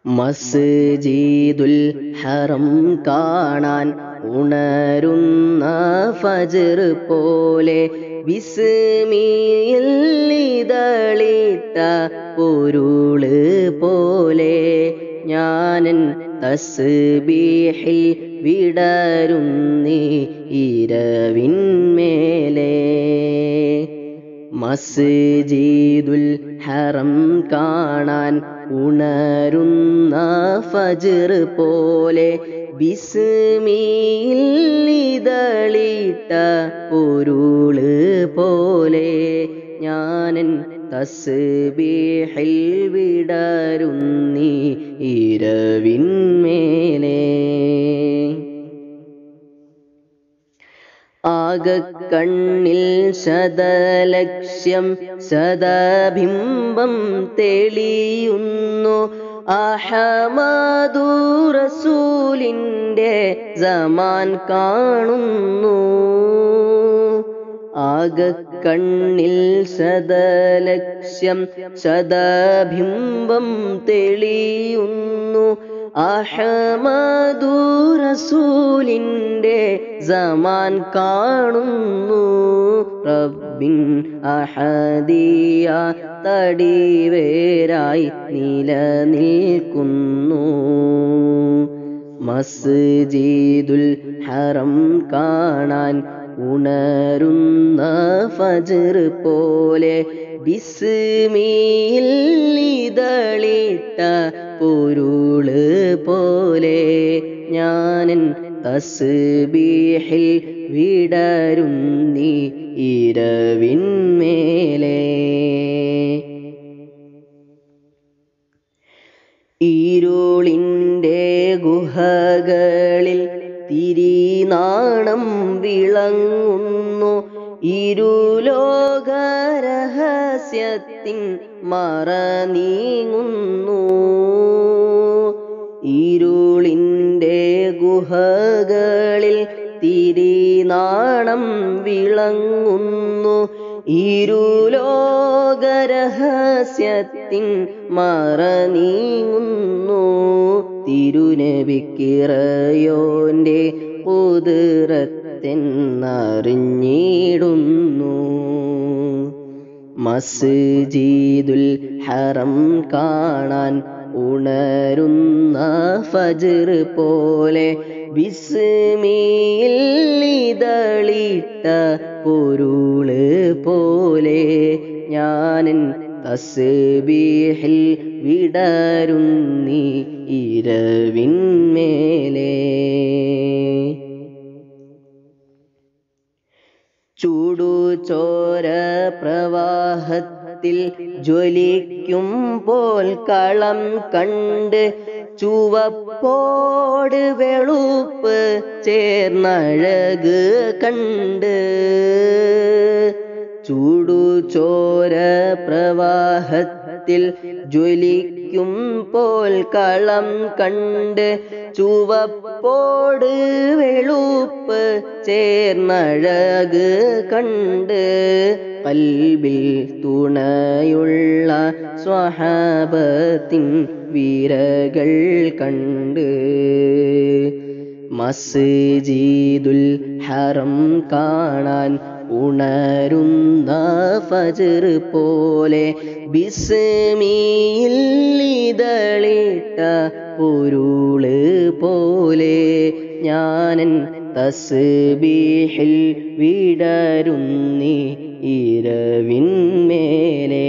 മസ്ജിദുൽ ഹറം കാണാൻ ഉണരുന്ന ഫജർ പോലെ വിസ്മിയിൽ ഇതളിട്ട പൊരുള് പോലെ ഞാനൻ തസ്ബീഹിൽ വിടരുന്നീ ഇരവിന്മേലെ മസ്ജിദുൽ ഹറം കാണാൻ ഉണരുന്ന ഫജർ പോലെ ബിസ്മിയിൽ ഇതളിട്ട പൊരുള് പോലെ ഞാനൻ തസ്ബീഹിൽ വിടരുന്നീ ഇരവിന്മേലെ ആകക്കണ്ണിൽ ശതലക്ഷ്യം ശതബിംബം തെളിയുന്നു അഹമാദു റസൂലിൻ്റെ സമാൻ കാണുന്നു ആകക്കണ്ണിൽ ശതലക്ഷ്യം ശതബിംബം തെളിയുന്നു അഹമദു റസൂലിൻ്റെ സമാൻ കാണുന്നു റബ്ബിൻ അഹദിയ തടിവേരായി നിലനിൽക്കുന്നു മസ്ജിദുൽ ഹറം കാണാൻ ഉണരുന്ന ഫജർ പോലെ ബിസ്മിയിൽ ഇതളിട്ട പൊരുള് പോലെ ഞാനൻ തസ്ബീഹിൽ വിടരുന്നീ ഇരവിന്മേലെ ഇരുളിൻ്റെ ഗുഹകളിൽ തിരിനാണം വിളങ്ങുന്നു ഇരുലോകരഹസ്യത്തിൻ മറ നീങ്ങുന്നു ഇരുളിൻ്റെ ഗുഹകളിൽ തിരിനാണം വിളങ്ങുന്നു ഇരുലോകരഹസ്യത്തിൻ മറ നീങ്ങുന്നു തിരുനബിക്കിറയോന്റെ കുതിരത്തെന്നറിഞ്ഞിടുന്നു മസ്ജിദുൽ ഹറം കാണാൻ ഉണരുന്ന ഫജർ പോലെ വിസ്മിയിൽ ഇതളിട്ട പൊരുള് പോലെ ഞാനൻ തസ്ബീഹിൽ വിടരുന്നീ ഇരവിന്മേലെ ചൂടു ചോര പ്രവാഹത്തിൽ ജ്വലിക്കുമ്പോൾ കളം കണ്ട് ചുവപ്പോട് വെളുപ്പ് ചേർന്നഴക് കണ്ട് ചൂടു ചോര പ്രവാഹത്തിൽ ജ്വലിക്കുമ്പോൾ കളം കണ്ട് ചുവപ്പോട് വെളുപ്പ് ചേർന്നഴക് കണ്ട് കൽബിൽ തുണയുള്ള സ്വഹാബത്തിൻ വീരകൾ കണ്ട് മസ്ജിദുൽ ഹറം കാണാൻ ഉണരുന്ന ഫജർ പോലെ ബിസ്മിയിൽ ഇതളിട്ട പൊരുള് പോലെ ഞാനൻ തസ്ബീഹിൽ വിടരുന്നീ ഇരവിന്മേലെ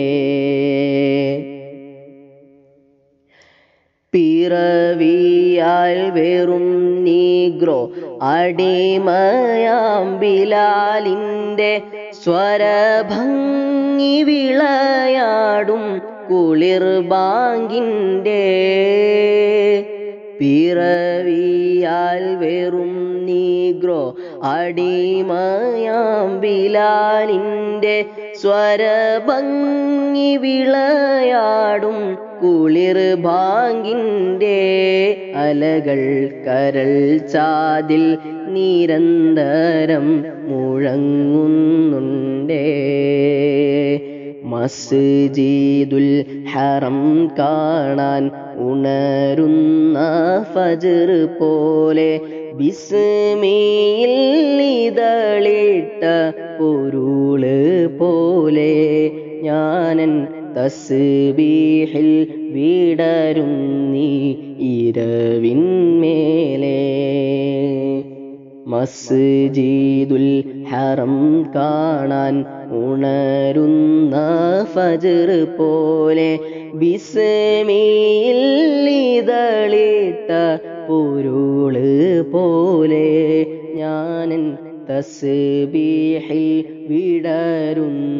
പിറവിയാൽ വെറും നീഗ്രോ അടിമയാം ബിലാലിൻ്റെ സ്വരഭംഗി വിളയാടും കുളിർ ബാങ്കിൻ്റെ പിറവിയാൽ വെറും നീഗ്രോ അടിമയാം ബിലാലിൻ്റെ സ്വരഭംഗി വിളയാടും കുളിർ ബാങ്കിൻ്റെ അലകൾ കരൾ ചാതിൽ നിരന്തരം മുഴങ്ങുന്നുണ്ടേ മസ്ജിദുൽ ഹറം കാണാൻ ഉണരുന്ന ഫജർ പോലെ ബിസ്മിയിൽ ഇതളിട്ട പൊരുള് പോലെ ഞാനൻ തസ്ബീഹിൽ വിടരുന്നീ ഇരവിന്മേലേ മസ്ജിദുൽ ഹറം കാണാൻ ഉണരുന്ന ഫജർ പോലെ ബിസ്മിയിൽ ഇതളിട്ട പൊരുള് പോലെ ഞാനൻ തസ്ബീഹിൽ വിടരുന്ന